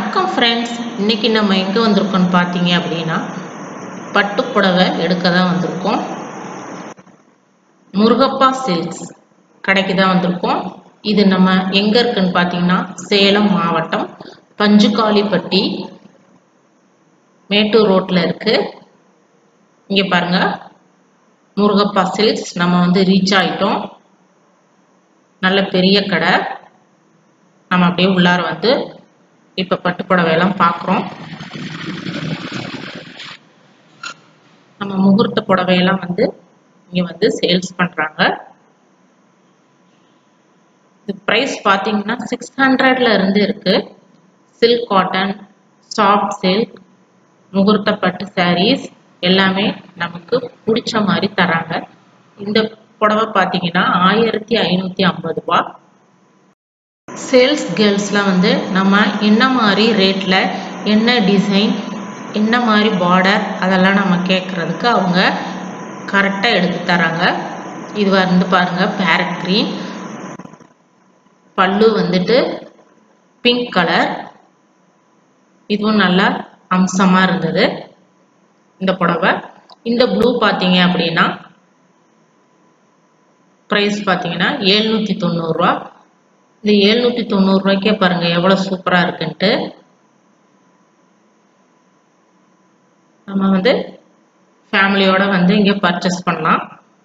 வணக்கம் ஃப்ரெண்ட்ஸ் இன்னைக்கு நம்ம எங்கே வந்திருக்கோம்னு பார்த்தீங்க அப்படின்னா பட்டு புடவை எடுக்க தான் வந்திருக்கோம் முருகப்பா சில்க்ஸ் கடைக்கு தான் வந்திருக்கோம் இது நம்ம எங்கே இருக்குன்னு பார்த்தீங்கன்னா சேலம் மாவட்டம் பஞ்சுகாலிப்பட்டி மேட்டூர் ரோட்டில் இருக்கு இங்கே பாருங்க முருகப்பா சில்க்ஸ் நம்ம வந்து ரீச் ஆயிட்டோம் நல்ல பெரிய கடை நம்ம அப்படியே உள்ளார வந்து இப்போ பட்டு புடவையெல்லாம் பார்க்குறோம் நம்ம முகூர்த்த புடவையெல்லாம் வந்து இங்கே வந்து சேல்ஸ் பண்ணுறாங்க இது ப்ரைஸ் பார்த்தீங்கன்னா சிக்ஸ் ஹண்ட்ரட்ல இருந்து இருக்கு சில்க் காட்டன் சாஃப்ட் சில்க் முகூர்த்த பட்டு சாரீஸ் எல்லாமே நமக்கு பிடிச்ச மாதிரி தராங்க இந்த புடவை பார்த்தீங்கன்னா ஆயிரத்தி ஐநூற்றி ஐம்பது ரூபா சேல்ஸ் கேர்ள்ஸ்லாம் வந்து நம்ம என்ன மாதிரி ரேட்டில் என்ன டிசைன் என்ன மாதிரி பார்டர் அதெல்லாம் நம்ம கேட்குறதுக்கு அவங்க கரெக்டாக எடுத்து தராங்க இது வந்து பாருங்கள் பேரட் க்ரீன் பல்லு வந்துட்டு பிங்க் கலர் இதுவும் நல்லா அம்சமாக இருந்தது இந்த புடவை இந்த ப்ளூ பார்த்தீங்க அப்படின்னா ப்ரைஸ் பார்த்தீங்கன்னா ஏழ்நூற்றி தொண்ணூறுரூவா இந்த எழுநூற்றி தொண்ணூறுரூவாய்க்கே பாருங்கள் எவ்வளோ சூப்பராக இருக்குன்ட்டு நம்ம வந்து ஃபேமிலியோட வந்து இங்கே பர்ச்சேஸ் பண்ணலாம்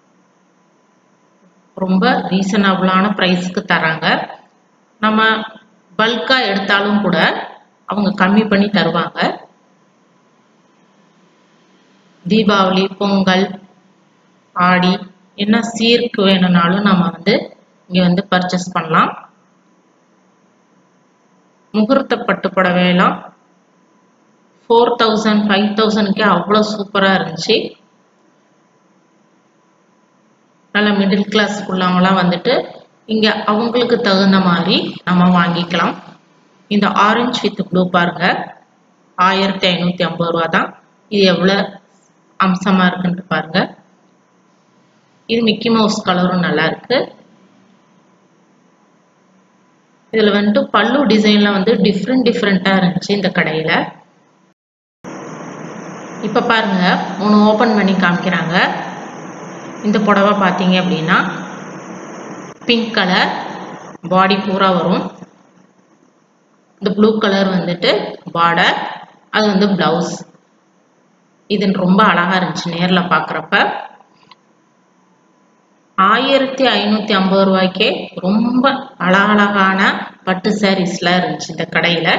ரொம்ப ரீசனபிளான ப்ரைஸ்க்கு தராங்க நம்ம பல்காக எடுத்தாலும் கூட அவங்க கம்மி பண்ணி தருவாங்க தீபாவளி பொங்கல் ஆடி என்ன சீருக்கு வேணும்னாலும் நம்ம வந்து இங்கே வந்து பர்ச்சேஸ் பண்ணலாம் முகூர்த்த பட்டு புடவையெல்லாம் ஃபோர் தௌசண்ட் ஃபைவ் தௌசண்ட்க்கே அவ்வளோ சூப்பராக இருந்துச்சு நல்ல மிடில் கிளாஸ் உள்ளவங்களாம் வந்துட்டு இங்கே அவங்களுக்கு தகுந்த மாதிரி நம்ம வாங்கிக்கலாம் இந்த ஆரஞ்சு வித் ப்ளூ பாருங்க ஆயிரத்தி ஐநூற்றி ஐம்பது ரூபா தான் இது எவ்வளோ அம்சமாக இருக்குன்ட்டு பாருங்க இது மிக்கி மவுஸ் கலரும் நல்லா இருக்கு இதில் வந்துட்டு பல்லு டிசைனில் வந்து டிஃப்ரெண்ட் டிஃப்ரெண்ட்டாக இருந்துச்சு இந்த கடையில் இப்போ பாருங்க ஒன்று ஓப்பன் பண்ணி காமிக்கிறாங்க இந்த புடவை பார்த்தீங்க அப்படின்னா பிங்க் கலர் பாடி பூரா வரும் இந்த ப்ளூ கலர் வந்துட்டு பார்டர் அது வந்து ப்ளவுஸ் இது ரொம்ப அழகாக இருந்துச்சு நேரில் பார்க்குறப்ப ஆயிரத்தி ஐநூற்றி ஐம்பது ரூபாய்க்கே ரொம்ப அழகழகான பட்டு சாரீஸ்லாம் இருந்துச்சு இந்த கடையில்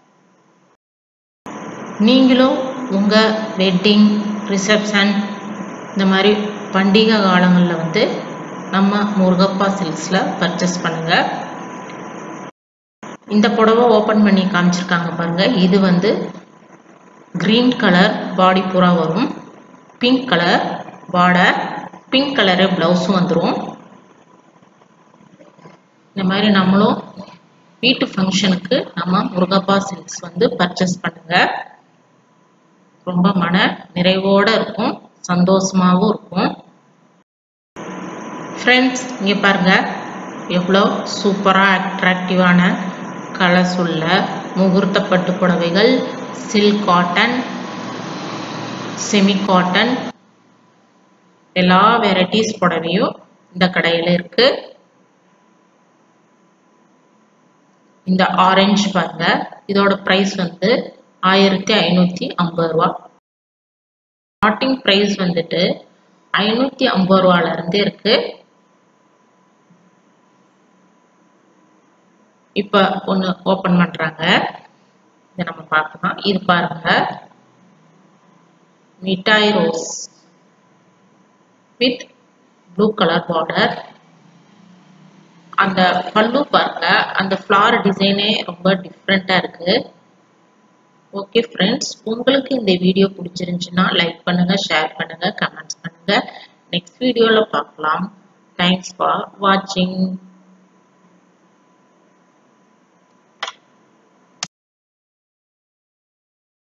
நீங்களும் உங்கள் வெட்டிங் ரிசப்ஷன் இந்த மாதிரி பண்டிகை காலங்களில் வந்து நம்ம முருகப்பா சில்க்ஸில் பர்ச்சேஸ் பண்ணுங்கள் இந்த புடவை ஓப்பன் பண்ணி காமிச்சிருக்காங்க பாருங்கள் இது வந்து க்ரீன் கலர் பாடி பூரா வரும் pink colour border pink colour ப்ளவுஸும் வந்துடும் இந்த மாதிரி நம்மளும் வீட்டு ஃபங்க்ஷனுக்கு நம்ம முருகப்பா சில்க்ஸ் வந்து பர்ச்சேஸ் பண்ணுங்க ரொம்ப மன நிறைவோடு இருக்கும் சந்தோஷமாகவும் இருக்கும் ஃப்ரெண்ட்ஸ் இங்கே பாருங்க எவ்வளோ சூப்பராக அட்ராக்டிவான கலர்ஸ் உள்ள முகூர்த்த பட்டு புடவைகள் சில்க் காட்டன் செமி காட்டன் எல்லா வெரைட்டிஸ் புடவையும் இந்த கடையில் இருக்கு இந்த ஆரஞ்சு பாருங்க இதோட ப்ரைஸ் வந்து ஆயிரத்தி ஐநூற்றி ஐம்பது ரூபா ஸ்டார்டிங் ப்ரைஸ் வந்துட்டு ஐநூற்றி ஐம்பது ரூபாலேருந்து இருக்கு இப்போ ஒன்று ஓப்பன் பண்ணுறாங்க இதை நம்ம பார்க்கலாம் இது பாருங்க மிட்டாய் rose with blue colour border அந்த பல்லு பாருங்க அந்த ஃப்ளார் டிசைனே ரொம்ப டிஃப்ரெண்ட்டாக இருக்கு ஓகே ஃப்ரெண்ட்ஸ் உங்களுக்கு இந்த வீடியோ பிடிச்சிருந்துச்சுன்னா லைக் பண்ணுங்க ஷேர் பண்ணுங்க கமெண்ட்ஸ் பண்ணுங்க நெக்ஸ்ட் வீடியோவில் பார்க்கலாம் தேங்க்ஸ் ஃபார் வாட்சிங்